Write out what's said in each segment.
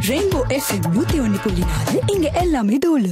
rainbow FM நூத்தி ஒன்னு புள்ளி நாலு இங்க எல்லாமே தோலு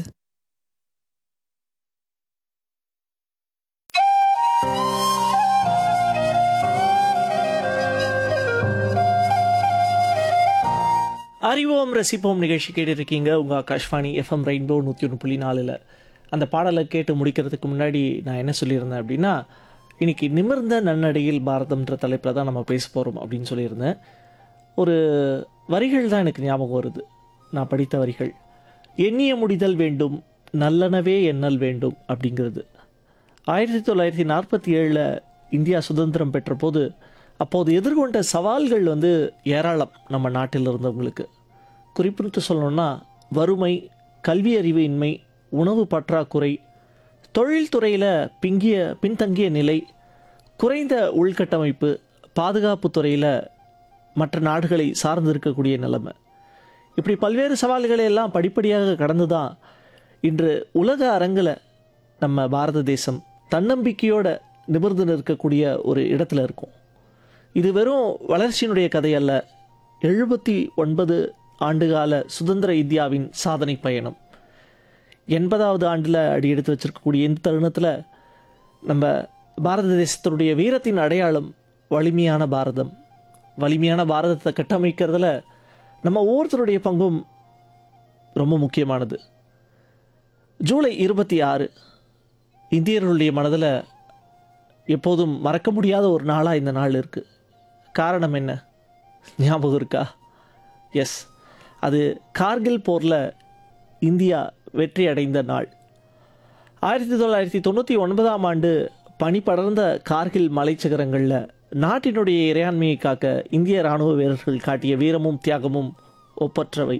அறிவோம் ரசிப்போம் நிகழ்ச்சி கேட்டிருக்கீங்க உங்கள் ஆகாஷ்வாணி எஃப்எம் ரெயின்போ நூற்றி ஒன்று புள்ளி நாலில் அந்த பாடலை கேட்டு முடிக்கிறதுக்கு முன்னாடி நான் என்ன சொல்லியிருந்தேன் அப்படின்னா இன்னைக்கு நிமிர்ந்த நன்னடையில் பாரதம்ன்ற தலைப்பில் தான் நம்ம பேச போகிறோம் அப்படின்னு சொல்லியிருந்தேன் ஒரு வரிகள் தான் எனக்கு ஞாபகம் வருது நான் படித்த வரிகள் எண்ணிய முடிதல் வேண்டும் நல்லனவே எண்ணல் வேண்டும் அப்படிங்கிறது ஆயிரத்தி தொள்ளாயிரத்தி நாற்பத்தி ஏழில் இந்தியா சுதந்திரம் பெற்ற போது அப்போது எதிர்கொண்ட சவால்கள் வந்து ஏராளம் நம்ம நாட்டில் இருந்தவங்களுக்கு குறிப்பிட்டு சொல்லணும்னா வறுமை கல்வி அறிவு இன்மை உணவு பற்றாக்குறை தொழில்துறையில் பிங்கிய பின்தங்கிய நிலை குறைந்த உள்கட்டமைப்பு பாதுகாப்பு துறையில் மற்ற நாடுகளை சார்ந்து இருக்கக்கூடிய நிலைமை இப்படி பல்வேறு சவால்களை எல்லாம் படிப்படியாக கடந்து தான் இன்று உலக அரங்கில் நம்ம பாரத தேசம் தன்னம்பிக்கையோட நிமிர்ந்து நிற்கக்கூடிய ஒரு இடத்துல இருக்கும் இது வெறும் வளர்ச்சியினுடைய கதை அல்ல எழுபத்தி ஒன்பது ஆண்டுகால சுதந்திர இந்தியாவின் சாதனை பயணம் எண்பதாவது ஆண்டில் அடி எடுத்து வச்சிருக்கக்கூடிய இந்த தருணத்தில் நம்ம பாரத தேசத்தினுடைய வீரத்தின் அடையாளம் வலிமையான பாரதம் வலிமையான பாரதத்தை கட்டமைக்கிறதுல நம்ம ஒவ்வொருத்தருடைய பங்கும் ரொம்ப முக்கியமானது ஜூலை இருபத்தி ஆறு இந்தியர்களுடைய மனதில் எப்போதும் மறக்க முடியாத ஒரு நாளாக இந்த நாள் இருக்குது காரணம் என்ன ஞாபகம் இருக்கா எஸ் அது கார்கில் போரில் இந்தியா வெற்றி அடைந்த நாள் ஆயிரத்தி தொள்ளாயிரத்தி தொண்ணூற்றி ஒன்பதாம் ஆண்டு பனி படர்ந்த கார்கில் மலைச்சிகரங்களில் நாட்டினுடைய இறையாண்மையை காக்க இந்திய இராணுவ வீரர்கள் காட்டிய வீரமும் தியாகமும் ஒப்பற்றவை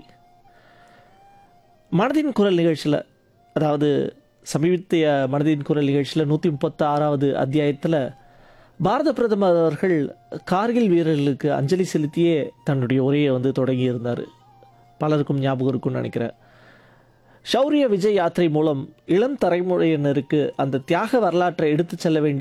மனதின் குரல் நிகழ்ச்சியில் அதாவது சமீபத்திய மனதின் குரல் நிகழ்ச்சியில் நூற்றி முப்பத்தி ஆறாவது அத்தியாயத்தில் பாரத பிரதமர் அவர்கள் கார்கில் வீரர்களுக்கு அஞ்சலி செலுத்தியே தன்னுடைய உரையை வந்து தொடங்கியிருந்தார் பலருக்கும் ஞாபகம் இருக்கும்னு நினைக்கிறேன் ஷௌரிய விஜய் யாத்திரை மூலம் இளம் தலைமுறையினருக்கு அந்த தியாக வரலாற்றை எடுத்துச் செல்ல வேண்டிய